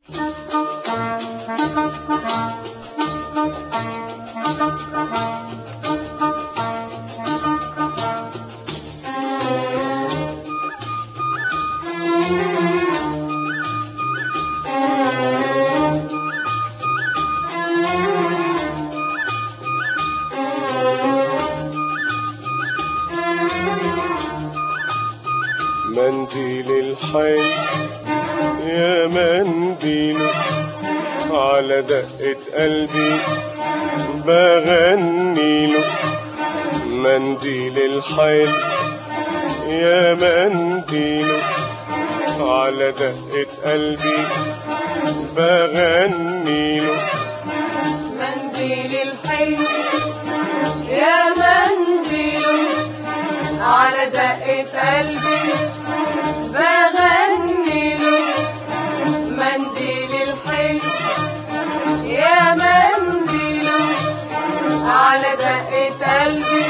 منديل الحي يا منديل على دقة قلبي بغني له منديل الحي يا منديل على دقة قلبي بغني له منديل الحلو يا منديل على دقة قلبي بغني له منديل الحلو يا منديل على دقة قلبي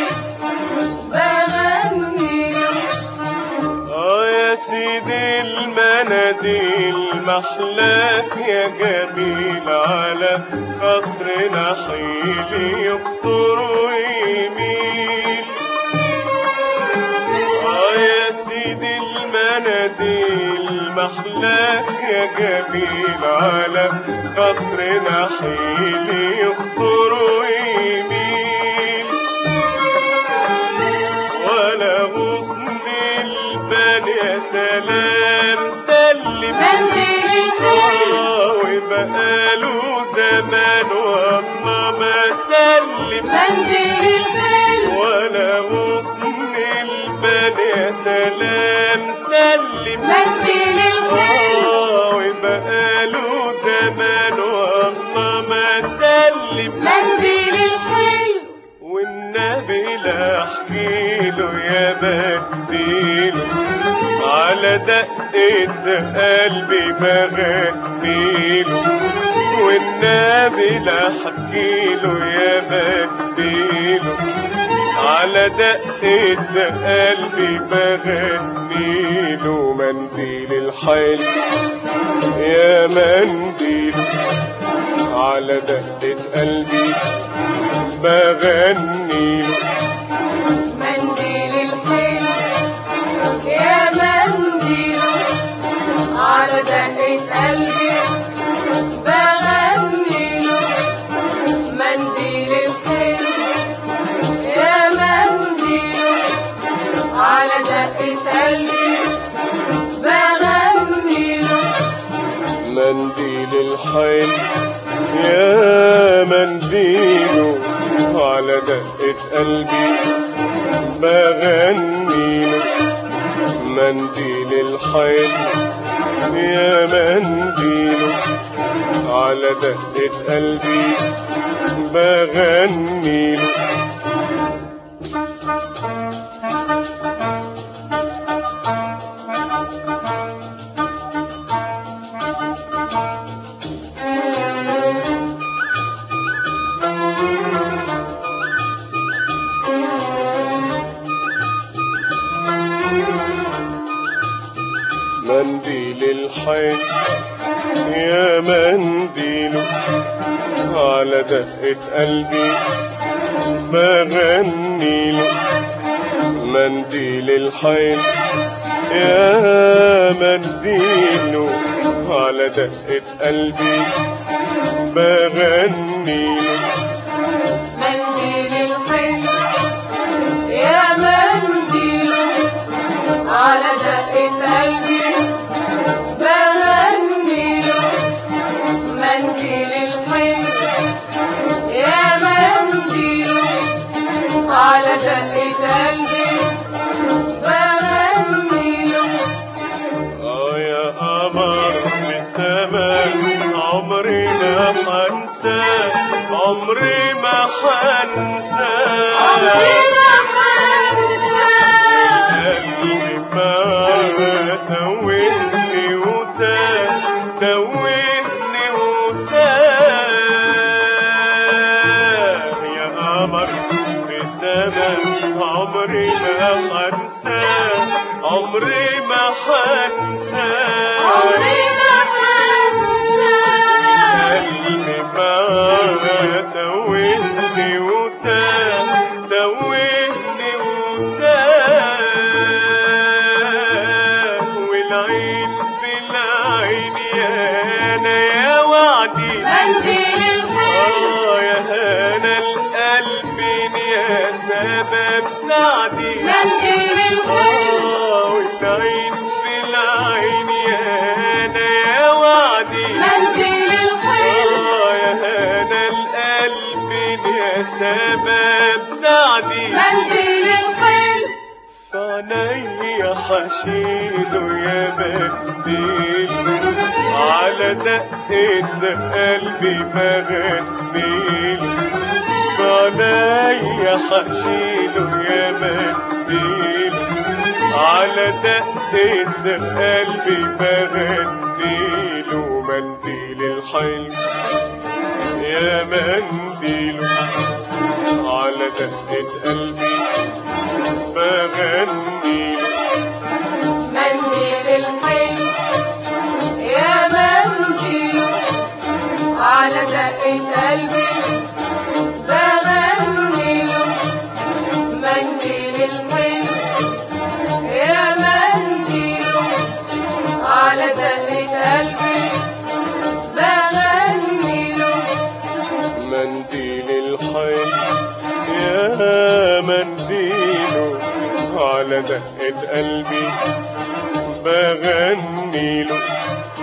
بغني له اه يا سيدي المناديل محلاك يا جميل على قصر نحيل يخطر ويميل اه يا سيدي المناديل محلاك يا جميل على قصر نحيل يخطر ويميل ولا غصن البال يا سلام سلم منديل الحلو آه، وبقاله زمان والله ما سلم منديل الحلو ولا غصن البال يا سلام سلم منديل الحلو آه، وبقاله زمان والله ما سلم منديل الحلو والنبي لا احكي له يا بديله على دقة قلبي بغنيله والنبي لا احكي له يا بديله على دقة قلبي بغنيله منديل الحيل يا منديل على دقة قلبي بغني منديل الحلو يا منديل على دقة قلبي بغني له منديل الحلو يا منديل على دقة قلبي بغني له منديل الحيل يا منديله على دقة قلبي بغني منديل الحيل يا منديله على دقة قلبي بغني منديل الحي يا منديل على دقة قلبي بغني له منديل الحي يا منديل على دقة قلبي بغني له منديل الحلو يا منديل على دقة قلبي بغني له منديل الحلو يا منديل على دقة قلبي بغني له اه يا قمر بسماء عمري ما حنسى عمري ما حنسى عمرنا حنسى قلبي ما توهني وتاه توهني وتاه يا قمر بسماء عمري ما حنسى عمري ما حنسى عمرنا حنسى منديل الخير آه يا هنا القلب يا سبب سعدي منديل الخير آه والعين في العين يا هنا يا وعدي منديل الخير آه يا هنا القلب يا سبب سعدي منديل الخير فعلي حشيله يا بنديل على دقة قلبي مغنيل فعلي حشيله يا بنديل على دقة قلبي مغنيل ومنديل الحلم يا منديل على دقة قلبي بغني منديل الحلم يا منديل على دقة قلبي بغني له منديل الحلم يا منديل على دقة قلبي بغني له منديل الحي يا منديله على دقة قلبي بغني له